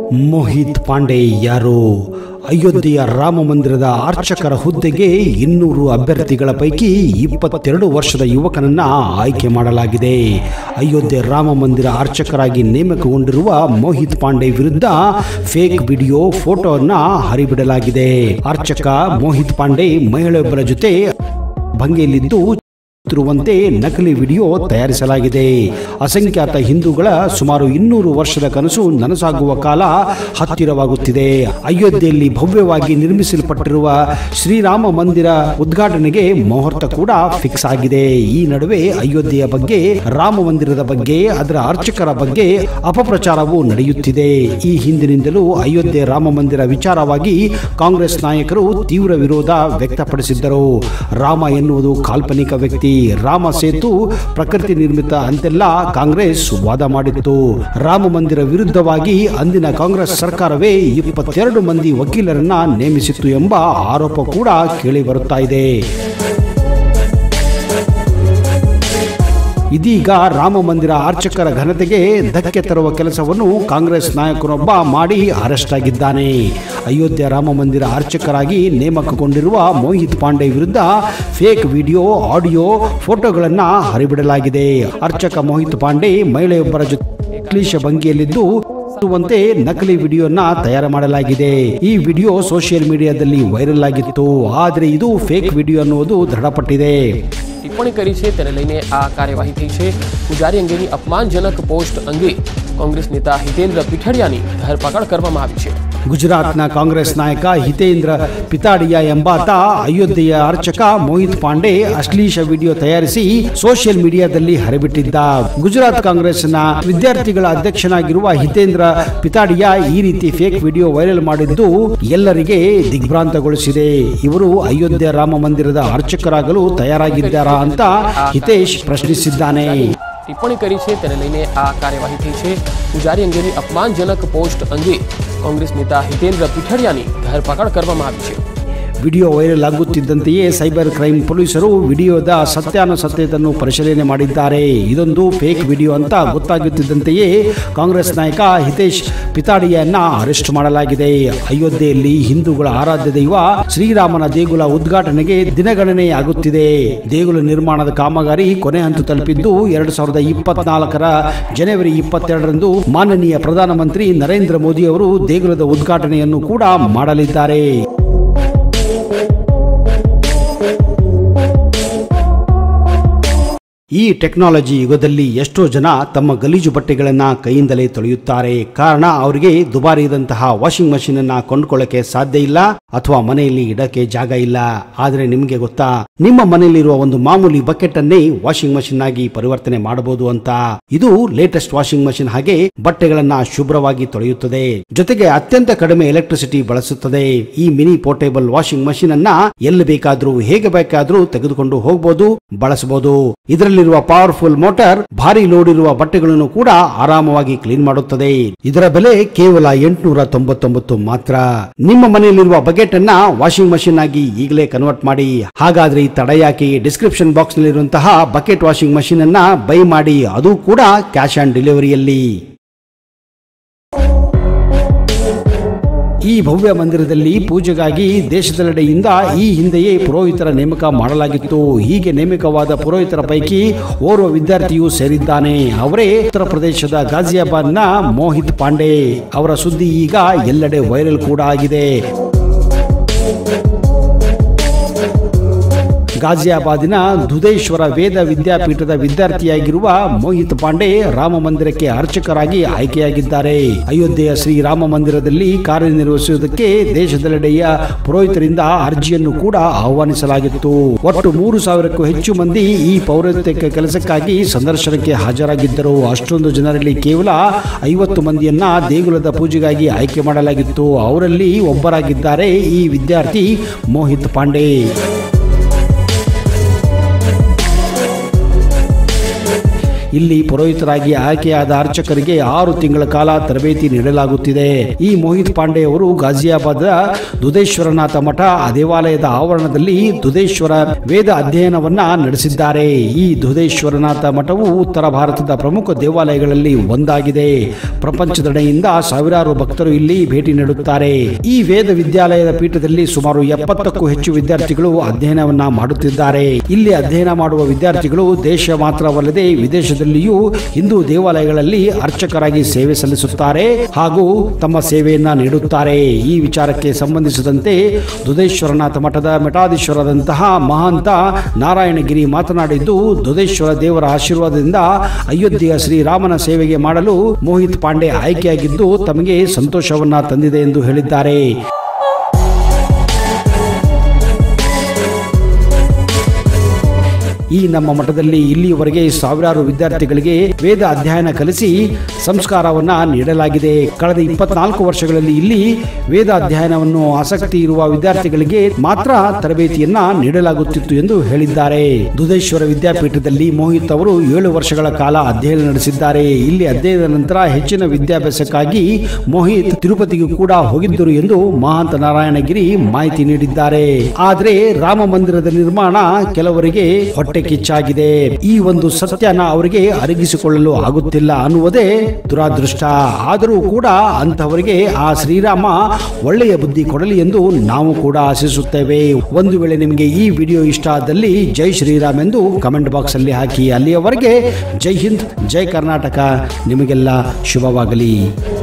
ಮೋಹಿತ್ ಪಾಂಡೆ ಯಾರು ಅಯೋಧ್ಯೆಯ ರಾಮ ಮಂದಿರದ ಅರ್ಚಕರ ಹುದ್ದೆಗೆ ಇನ್ನೂರು ಅಭ್ಯರ್ಥಿಗಳ ಪೈಕಿ ಇಪ್ಪತ್ತೆರಡು ವರ್ಷದ ಯುವಕನನ್ನ ಆಯ್ಕೆ ಮಾಡಲಾಗಿದೆ ಅಯೋಧ್ಯೆ ರಾಮ ಮಂದಿರ ಅರ್ಚಕರಾಗಿ ನೇಮಕಗೊಂಡಿರುವ ಮೋಹಿತ್ ಪಾಂಡೆ ವಿರುದ್ಧ ಫೇಕ್ ವಿಡಿಯೋ ಫೋಟೋವನ್ನ ಹರಿಬಿಡಲಾಗಿದೆ ಅರ್ಚಕ ಮೋಹಿತ್ ಪಾಂಡೆ ಮಹಿಳೆಯೊಬ್ಬರ ಜೊತೆ ಭಂಗಿಯಲ್ಲಿದ್ದು ರುವಂತೆ ನಕಲಿ ವಿಡಿಯೋ ತಯಾರಿಸಲಾಗಿದೆ ಅಸಂಖ್ಯಾತ ಹಿಂದೂಗಳ ಸುಮಾರು ಇನ್ನೂರು ವರ್ಷದ ಕನಸು ನನಸಾಗುವ ಕಾಲ ಹತ್ತಿರವಾಗುತ್ತಿದೆ ಅಯೋಧ್ಯೆಯಲ್ಲಿ ಭವ್ಯವಾಗಿ ನಿರ್ಮಿಸಲ್ಪಟ್ಟಿರುವ ಶ್ರೀರಾಮ ಮಂದಿರ ಉದ್ಘಾಟನೆಗೆ ಮುಹೂರ್ತ ಕೂಡ ಫಿಕ್ಸ್ ಆಗಿದೆ ಈ ನಡುವೆ ಅಯೋಧ್ಯೆಯ ಬಗ್ಗೆ ರಾಮ ಮಂದಿರದ ಬಗ್ಗೆ ಅದರ ಅರ್ಚಕರ ಬಗ್ಗೆ ಅಪಪ್ರಚಾರವೂ ನಡೆಯುತ್ತಿದೆ ಈ ಹಿಂದಿನಿಂದಲೂ ಅಯೋಧ್ಯೆ ರಾಮ ಮಂದಿರ ವಿಚಾರವಾಗಿ ಕಾಂಗ್ರೆಸ್ ನಾಯಕರು ತೀವ್ರ ವಿರೋಧ ವ್ಯಕ್ತಪಡಿಸಿದ್ದರು ರಾಮ ಎನ್ನುವುದು ಕಾಲ್ಪನಿಕ ವ್ಯಕ್ತಿ ರಾಮ ಸೇತು ಪ್ರಕೃತಿ ನಿರ್ಮಿತ ಅಂತೆಲ್ಲ ಕಾಂಗ್ರೆಸ್ ವಾದ ಮಾಡಿತ್ತು ರಾಮ ಮಂದಿರ ವಿರುದ್ಧವಾಗಿ ಅಂದಿನ ಕಾಂಗ್ರೆಸ್ ಸರ್ಕಾರವೇ ಇಪ್ಪತ್ತೆರಡು ಮಂದಿ ವಕೀಲರನ್ನ ನೇಮಿಸಿತ್ತು ಎಂಬ ಆರೋಪ ಕೂಡ ಕೇಳಿ ಬರುತ್ತಾ ಇದೆ ಇದೀಗ ರಾಮ ಮಂದಿರ ಅರ್ಚಕರ ಘನತೆಗೆ ಧಕ್ಕೆ ತರುವ ಕೆಲಸವನ್ನು ಕಾಂಗ್ರೆಸ್ ನಾಯಕನೊಬ್ಬ ಮಾಡಿ ಅರೆಸ್ಟ್ ಆಗಿದ್ದಾನೆ ಅಯೋಧ್ಯೆ ರಾಮ ಮಂದಿರ ಅರ್ಚಕರಾಗಿ ನೇಮಕಗೊಂಡಿರುವ ಮೋಹಿತ್ ಪಾಂಡೆ ವಿರುದ್ಧ ಫೇಕ್ ವಿಡಿಯೋ ಆಡಿಯೋ ಫೋಟೋಗಳನ್ನು ಹರಿಬಿಡಲಾಗಿದೆ ಅರ್ಚಕ ಮೋಹಿತ್ ಪಾಂಡೆ ಮಹಿಳೆಯೊಬ್ಬರ ಜೊತೆ ಕ್ಲೀಶ ಭಂಗಿಯಲ್ಲಿದ್ದು ವಂತೆ ನಕಲಿ ವಿಡಿಯೋನ ತಯಾರು ಮಾಡಲಾಗಿದೆ ಈ ವಿಡಿಯೋ ಸೋಷಿಯಲ್ ಮೀಡಿಯಾದಲ್ಲಿ ವೈರಲ್ ಆಗಿತ್ತು ಆದರೆ ಇದು ಫೇಕ್ ವಿಡಿಯೋ ಅನ್ನುವುದು ದೃಢಪಟ್ಟಿದೆ ટિપ્પણી કરી છે તેને લઈને આ કાર્યવાહી થઈ છે પૂજારી અંગેની અપમાનજનક પોસ્ટ અંગે કોંગ્રેસ નેતા હિતેન્દ્ર પીઠડિયાની ધરપકડ કરવામાં આવી છે ಗುಜರಾತ್ನ ಕಾಂಗ್ರೆಸ್ ನಾಯಕ ಹಿತೇಂದ್ರ ಪಿತಾಡಿಯಾ ಎಂಬಾತ ಅಯೋಧ್ಯೆಯ ಅರ್ಚಕ ಮೋಹಿತ್ ಪಾಂಡೆ ಅಶ್ಲೀಷ ವಿಡಿಯೋ ತಯಾರಿಸಿ ಸೋಷಿಯಲ್ ಮೀಡಿಯಾದಲ್ಲಿ ಹರಿಬಿಟ್ಟಿದ್ದ ಗುಜರಾತ್ ಕಾಂಗ್ರೆಸ್ನ ವಿದ್ಯಾರ್ಥಿಗಳ ಅಧ್ಯಕ್ಷನಾಗಿರುವ ಹಿತೇಂದ್ರ ಪಿತಾಡಿಯಾ ಈ ರೀತಿ ಫೇಕ್ ವಿಡಿಯೋ ವೈರಲ್ ಮಾಡಿದ್ದು ಎಲ್ಲರಿಗೆ ದಿಗ್ಭ್ರಾಂತಗೊಳಿಸಿದೆ ಇವರು ಅಯೋಧ್ಯೆ ರಾಮ ಮಂದಿರದ ಅರ್ಚಕರಾಗಲು ತಯಾರಾಗಿದ್ದಾರಾ ಅಂತ ಹಿತೇಶ್ ಪ್ರಶ್ನಿಸಿದ್ದಾನೆ ટિપ્પણી કરી છે તેને લઈને આ કાર્યવાહી થઈ છે પૂજારી અંગેની અપમાનજનક પોસ્ટ અંગે કોંગ્રેસ નેતા હિતેન્દ્ર પીઠડિયાની ધરપકડ કરવામાં આવી છે ವಿಡಿಯೋ ವೈರಲ್ ಆಗುತ್ತಿದ್ದಂತೆಯೇ ಸೈಬರ್ ಕ್ರೈಮ್ ಪೊಲೀಸರು ವಿಡಿಯೋದ ಸತ್ಯಾನುಸತ್ಯತೆಯನ್ನು ಪರಿಶೀಲನೆ ಮಾಡಿದ್ದಾರೆ ಇದೊಂದು ಫೇಕ್ ವಿಡಿಯೋ ಅಂತ ಗೊತ್ತಾಗುತ್ತಿದ್ದಂತೆಯೇ ಕಾಂಗ್ರೆಸ್ ನಾಯಕ ಹಿತೇಶ್ ಪಿತಾಡಿಯನ್ನ ಅರೆಸ್ಟ್ ಮಾಡಲಾಗಿದೆ ಅಯೋಧ್ಯೆಯಲ್ಲಿ ಹಿಂದೂಗಳ ಆರಾಧ್ಯ ದೈವ ಶ್ರೀರಾಮನ ದೇಗುಲ ಉದ್ಘಾಟನೆಗೆ ದಿನಗಣನೆ ಆಗುತ್ತಿದೆ ದೇಗುಲ ನಿರ್ಮಾಣದ ಕಾಮಗಾರಿ ಕೊನೆ ಹಂತ ತಲುಪಿದ್ದು ಎರಡು ಸಾವಿರದ ಇಪ್ಪತ್ನಾಲ್ಕರ ಜನವರಿ ಇಪ್ಪತ್ತೆರಡರಂದು ಮಾನನೀಯ ಪ್ರಧಾನಮಂತ್ರಿ ನರೇಂದ್ರ ಮೋದಿ ಅವರು ದೇಗುಲದ ಉದ್ಘಾಟನೆಯನ್ನು ಕೂಡ ಮಾಡಲಿದ್ದಾರೆ ಈ ಟೆಕ್ನಾಲಜಿ ಯುಗದಲ್ಲಿ ಎಷ್ಟೋ ಜನ ತಮ್ಮ ಗಲೀಜು ಬಟ್ಟೆಗಳನ್ನ ಕೈಯಿಂದಲೇ ತೊಳೆಯುತ್ತಾರೆ ಕಾರಣ ಅವರಿಗೆ ದುಬಾರಿ ಇದ್ದಂತಹ ವಾಷಿಂಗ್ ಮಷೀನ್ ಅನ್ನ ಕೊಂಡ್ಕೊಳ್ಳಕ್ಕೆ ಸಾಧ್ಯ ಇಲ್ಲ ಅಥವಾ ಮನೆಯಲ್ಲಿ ಇಡಕ್ಕೆ ಜಾಗ ಇಲ್ಲ ಆದ್ರೆ ನಿಮ್ಗೆ ಗೊತ್ತಾ ನಿಮ್ಮ ಮನೆಯಲ್ಲಿರುವ ಒಂದು ಮಾಮೂಲಿ ಬಕೆಟ್ ಅನ್ನೇ ವಾಷಿಂಗ್ ಮಷೀನ್ ಆಗಿ ಪರಿವರ್ತನೆ ಮಾಡಬಹುದು ಅಂತ ಇದು ಲೇಟೆಸ್ಟ್ ವಾಷಿಂಗ್ ಮಷೀನ್ ಹಾಗೆ ಬಟ್ಟೆಗಳನ್ನ ಶುಭ್ರವಾಗಿ ತೊಳೆಯುತ್ತದೆ ಜೊತೆಗೆ ಅತ್ಯಂತ ಕಡಿಮೆ ಎಲೆಕ್ಟ್ರಿಸಿಟಿ ಬಳಸುತ್ತದೆ ಈ ಮಿನಿ ಪೋರ್ಟೇಬಲ್ ವಾಷಿಂಗ್ ಮಷೀನ್ ಅನ್ನ ಎಲ್ಲಿ ಬೇಕಾದ್ರೂ ಹೇಗೆ ಬೇಕಾದ್ರೂ ತೆಗೆದುಕೊಂಡು ಹೋಗಬಹುದು ಬಳಸಬಹುದು ಇದರಲ್ಲಿರುವ ಪವರ್ಫುಲ್ ಮೋಟಾರ್ ಭಾರಿ ಲೋಡ್ ಇರುವ ಬಟ್ಟೆಗಳನ್ನು ಕೂಡ ಆರಾಮವಾಗಿ ಕ್ಲೀನ್ ಮಾಡುತ್ತದೆ ಇದರ ಬೆಲೆ ಕೇವಲ ಎಂಟುನೂರ ತೊಂಬತ್ತೊಂಬತ್ತು ಮಾತ್ರ ನಿಮ್ಮ ಮನೆಯಲ್ಲಿರುವ ಬಕೆಟ್ ಅನ್ನ ವಾಷಿಂಗ್ ಮಷೀನ್ ಆಗಿ ಈಗಲೇ ಕನ್ವರ್ಟ್ ಮಾಡಿ ಹಾಗಾದ್ರೆ ಈ ತಡ ಯಾಕೆ ಡಿಸ್ಕ್ರಿಪ್ಷನ್ ಬಾಕ್ಸ್ ನಲ್ಲಿರುವಂತಹ ಬಕೆಟ್ ವಾಷಿಂಗ್ ಮಷೀನ್ ಅನ್ನ ಬೈ ಮಾಡಿ ಅದು ಕೂಡ ಕ್ಯಾಶ್ ಆನ್ ಡೆಲಿವರಿಯಲ್ಲಿ ಈ ಭವ್ಯ ಮಂದಿರದಲ್ಲಿ ಪೂಜೆಗಾಗಿ ದೇಶದೆಲ್ಲೆಡೆಯಿಂದ ಈ ಹಿಂದೆಯೇ ಪುರೋಹಿತರ ನೇಮಕ ಮಾಡಲಾಗಿತ್ತು ಹೀಗೆ ನೇಮಕವಾದ ಪುರೋಹಿತರ ಪೈಕಿ ಓರ್ವ ವಿದ್ಯಾರ್ಥಿಯು ಸೇರಿದ್ದಾನೆ ಅವರೇ ಉತ್ತರ ಪ್ರದೇಶದ ಗಾಜಿಯಾಬಾದ್ನ ಮೋಹಿತ್ ಪಾಂಡೆ ಅವರ ಸುದ್ದಿ ಈಗ ಎಲ್ಲೆಡೆ ವೈರಲ್ ಕೂಡ ಆಗಿದೆ ಗಾಜಿಯಾಬಾದಿನ ದುಧೇಶ್ವರ ವೇದ ವಿದ್ಯಾಪೀಠದ ವಿದ್ಯಾರ್ಥಿಯಾಗಿರುವ ಮೋಹಿತ್ ಪಾಂಡೆ ರಾಮ ಮಂದಿರಕ್ಕೆ ಅರ್ಚಕರಾಗಿ ಆಯ್ಕೆಯಾಗಿದ್ದಾರೆ ಅಯೋಧ್ಯೆಯ ಶ್ರೀ ರಾಮ ಮಂದಿರದಲ್ಲಿ ಕಾರ್ಯನಿರ್ವಹಿಸುವುದಕ್ಕೆ ದೇಶದೆಲ್ಲೆಡೆಯ ಪುರೋಹಿತರಿಂದ ಅರ್ಜಿಯನ್ನು ಕೂಡ ಆಹ್ವಾನಿಸಲಾಗಿತ್ತು ಒಟ್ಟು ಮೂರು ಸಾವಿರಕ್ಕೂ ಹೆಚ್ಚು ಮಂದಿ ಈ ಪೌರತ್ವ ಕೆಲಸಕ್ಕಾಗಿ ಸಂದರ್ಶನಕ್ಕೆ ಹಾಜರಾಗಿದ್ದರು ಅಷ್ಟೊಂದು ಜನರಲ್ಲಿ ಕೇವಲ ಐವತ್ತು ಮಂದಿಯನ್ನ ದೇಗುಲದ ಪೂಜೆಗಾಗಿ ಆಯ್ಕೆ ಮಾಡಲಾಗಿತ್ತು ಅವರಲ್ಲಿ ಒಬ್ಬರಾಗಿದ್ದಾರೆ ಈ ವಿದ್ಯಾರ್ಥಿ ಮೋಹಿತ್ ಪಾಂಡೆ ಇಲ್ಲಿ ಪುರೋಹಿತರಾಗಿ ಆಯ್ಕೆಯಾದ ಅರ್ಚಕರಿಗೆ ಆರು ತಿಂಗಳ ಕಾಲ ತರಬೇತಿ ನೀಡಲಾಗುತ್ತಿದೆ ಈ ಮೋಹಿತ್ ಪಾಂಡೆ ಅವರು ಗಾಜಿಯಾಬಾದ್ ದುಧೇಶ್ವರನಾಥ ಮಠ ಆ ದೇವಾಲಯದ ಆವರಣದಲ್ಲಿ ದುಧೇಶ್ವರ ವೇದ ಅಧ್ಯಯನವನ್ನ ನಡೆಸಿದ್ದಾರೆ ಈ ದುಧೇಶ್ವರನಾಥ ಮಠವು ಉತ್ತರ ಭಾರತದ ಪ್ರಮುಖ ದೇವಾಲಯಗಳಲ್ಲಿ ಒಂದಾಗಿದೆ ಪ್ರಪಂಚದೆಡೆಯಿಂದ ಸಾವಿರಾರು ಭಕ್ತರು ಇಲ್ಲಿ ಭೇಟಿ ನೀಡುತ್ತಾರೆ ಈ ವೇದ ವಿದ್ಯಾಲಯದ ಪೀಠದಲ್ಲಿ ಸುಮಾರು ಎಪ್ಪತ್ತಕ್ಕೂ ಹೆಚ್ಚು ವಿದ್ಯಾರ್ಥಿಗಳು ಅಧ್ಯಯನವನ್ನ ಮಾಡುತ್ತಿದ್ದಾರೆ ಇಲ್ಲಿ ಅಧ್ಯಯನ ಮಾಡುವ ವಿದ್ಯಾರ್ಥಿಗಳು ದೇಶ ಮಾತ್ರವಲ್ಲದೆ ವಿದೇಶದಲ್ಲಿಯೂ ಹಿಂದೂ ದೇವಾಲಯಗಳಲ್ಲಿ ಅರ್ಚಕರಾಗಿ ಸೇವೆ ಸಲ್ಲಿಸುತ್ತಾರೆ ಹಾಗೂ ತಮ್ಮ ಸೇವೆಯನ್ನ ನೀಡುತ್ತಾರೆ ಈ ವಿಚಾರಕ್ಕೆ ಸಂಬಂಧಿಸಿದಂತೆ ದುಧೇಶ್ವರನಾಥ ಮಠದ ಮಠಾಧೀಶ್ವರದಂತಹ ಮಹಾಂತ ನಾರಾಯಣಗಿರಿ ಮಾತನಾಡಿದ್ದು ದುಧೇಶ್ವರ ದೇವರ ಆಶೀರ್ವಾದದಿಂದ ಅಯೋಧ್ಯೆಯ ಶ್ರೀರಾಮನ ಸೇವೆಗೆ ಮಾಡಲು ಮೋಹಿತ್ ಪಾಂಡೆ ಆಯ್ಕೆಯಾಗಿದ್ದು ತಮಗೆ ಸಂತೋಷವನ್ನ ತಂದಿದೆ ಎಂದು ಹೇಳಿದ್ದಾರೆ ಈ ನಮ್ಮ ಮಠದಲ್ಲಿ ಇಲ್ಲಿಯವರೆಗೆ ಸಾವಿರಾರು ವಿದ್ಯಾರ್ಥಿಗಳಿಗೆ ವೇದ ಅಧ್ಯಯನ ಕಲಿಸಿ ಸಂಸ್ಕಾರವನ್ನ ನೀಡಲಾಗಿದೆ ಕಳೆದ ಇಪ್ಪತ್ನಾಲ್ಕು ವರ್ಷಗಳಲ್ಲಿ ಇಲ್ಲಿ ವೇದ ಅಧ್ಯಯನವನ್ನು ಆಸಕ್ತಿ ಇರುವ ವಿದ್ಯಾರ್ಥಿಗಳಿಗೆ ಮಾತ್ರ ತರಬೇತಿಯನ್ನ ನೀಡಲಾಗುತ್ತಿತ್ತು ಎಂದು ಹೇಳಿದ್ದಾರೆ ದುಧೇಶ್ವರ ವಿದ್ಯಾಪೀಠದಲ್ಲಿ ಮೋಹಿತ್ ಅವರು ಏಳು ವರ್ಷಗಳ ಕಾಲ ಅಧ್ಯಯನ ನಡೆಸಿದ್ದಾರೆ ಇಲ್ಲಿ ಅಧ್ಯಯನದ ನಂತರ ಹೆಚ್ಚಿನ ವಿದ್ಯಾಭ್ಯಾಸಕ್ಕಾಗಿ ಮೋಹಿತ್ ತಿರುಪತಿಗೂ ಕೂಡ ಹೋಗಿದ್ದರು ಎಂದು ಮಹಾಂತ ನಾರಾಯಣಗಿರಿ ಮಾಹಿತಿ ನೀಡಿದ್ದಾರೆ ಆದರೆ ರಾಮ ಮಂದಿರದ ನಿರ್ಮಾಣ ಕೆಲವರಿಗೆ ಹೊಟ್ಟೆ ಕಿಚ್ಚಾಗಿದೆ ಈ ಒಂದು ಸತ್ಯನ ಅವರಿಗೆ ಅರಗಿಸಿಕೊಳ್ಳಲು ಆಗುತ್ತಿಲ್ಲ ಅನ್ನುವುದೇ ದುರಾದೃಷ್ಟ ಆದರೂ ಕೂಡ ಅಂತಹವರಿಗೆ ಆ ಶ್ರೀರಾಮ ಒಳ್ಳೆಯ ಬುದ್ಧಿ ಕೊಡಲಿ ಎಂದು ನಾವು ಕೂಡ ಆಶಿಸುತ್ತೇವೆ ಒಂದು ವೇಳೆ ನಿಮಗೆ ಈ ವಿಡಿಯೋ ಇಷ್ಟ ಆದಲ್ಲಿ ಜೈ ಶ್ರೀರಾಮ್ ಎಂದು ಕಮೆಂಟ್ ಬಾಕ್ಸ್ ಅಲ್ಲಿ ಹಾಕಿ ಅಲ್ಲಿಯವರೆಗೆ ಜೈ ಹಿಂದ್ ಜೈ ಕರ್ನಾಟಕ ನಿಮಗೆಲ್ಲ ಶುಭವಾಗಲಿ